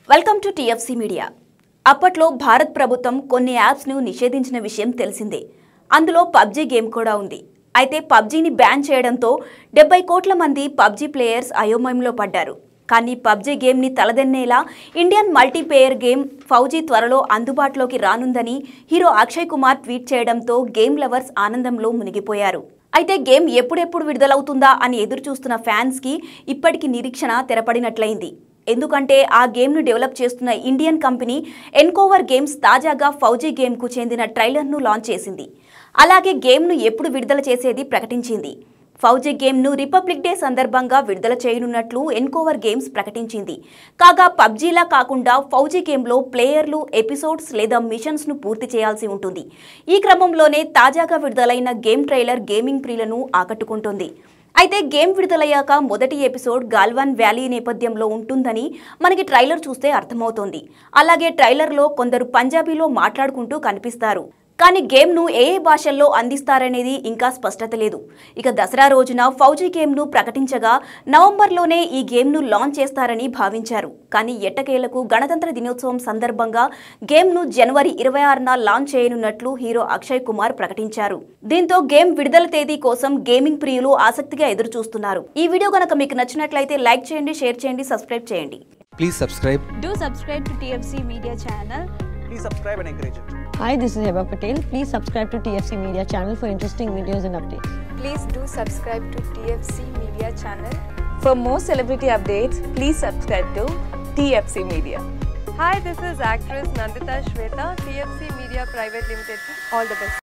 Welcome to TFC media అప్పట్లో భారత్ ప్రభుత్వం కొన్ని యాప్స్ను నిషేధించిన విషయం తెలిసిందే అందులో పబ్జీ గేమ్ కూడా ఉంది అయితే పబ్జీని బ్యాన్ చేయడంతో డెబ్బై కోట్ల మంది పబ్జీ ప్లేయర్స్ అయోమయంలో పడ్డారు కానీ పబ్జీ గేమ్ని తలదన్నేలా ఇండియన్ మల్టీప్లేయర్ గేమ్ ఫౌజీ త్వరలో అందుబాటులోకి రానుందని హీరో అక్షయ్ కుమార్ ట్వీట్ చేయడంతో గేమ్ లవర్స్ ఆనందంలో మునిగిపోయారు అయితే గేమ్ ఎప్పుడెప్పుడు విడుదలవుతుందా అని ఎదురు చూస్తున్న ఫ్యాన్స్కి ఇప్పటికి నిరీక్షణ తెరపడినట్లయింది ఎందుకంటే ఆ గేమ్ను డెవలప్ చేస్తున్న ఇండియన్ కంపెనీ ఎన్కోవర్ గేమ్స్ తాజాగా ఫౌజీ గేమ్కు చెందిన ట్రైలర్ను లాంచ్ చేసింది అలాగే గేమ్ను ఎప్పుడు విడుదల చేసేది ప్రకటించింది ఫౌజీ గేమ్ను రిపబ్లిక్ డే సందర్భంగా విడుదల చేయనున్నట్లు ఎన్కోవర్ గేమ్స్ ప్రకటించింది కాగా పబ్జీలా కాకుండా ఫౌజీ గేమ్లో ప్లేయర్లు ఎపిసోడ్స్ లేదా మిషన్స్ను పూర్తి చేయాల్సి ఉంటుంది ఈ క్రమంలోనే తాజాగా విడుదలైన గేమ్ ట్రైలర్ గేమింగ్ ప్రియులను ఆకట్టుకుంటుంది అయితే గేమ్ విడుదలయ్యాక మొదటి ఎపిసోడ్ గాల్వాన్ వ్యాలీ నేపథ్యంలో ఉంటుందని మనకి ట్రైలర్ చూస్తే అర్థమవుతోంది అలాగే ట్రైలర్లో కొందరు పంజాబీలో మాట్లాడుకుంటూ కనిపిస్తారు కానీ గేమ్ను ఏ ఏ భాషల్లో అందిస్తారనేది ఇంకా స్పష్టత లేదు ఇక దసరా రోజున ఫౌజీ గేమ్ను ప్రకటించగా నవంబర్లోనే ఈ గేమ్ను లాంచ్ చేస్తారని భావించారు కానీ ఎట్టకేలకు గణతంత్ర దినోత్సవం సందర్భంగా గేమ్ను జనవరి ఇరవై ఆరున లాంచ్ చేయనున్నట్లు హీరో అక్షయ్ కుమార్ ప్రకటించారు దీంతో గేమ్ విడుదల తేదీ కోసం గేమింగ్ ప్రియులు ఆసక్తిగా ఎదురు చూస్తున్నారు ఈ వీడియో కనుక మీకు నచ్చినట్లయితే లైక్ చేయండి షేర్ చేయండి సబ్స్క్రైబ్ చేయండి Please subscribe. Do subscribe to TFC Media channel. Please subscribe and encourage it. Hi, this is Heba Patel. Please subscribe to TFC Media channel for interesting videos and updates. Please do subscribe to TFC Media channel. For more celebrity updates, please subscribe to TFC Media. Hi, this is actress Nandita Shweta, TFC Media Private Limited. All the best.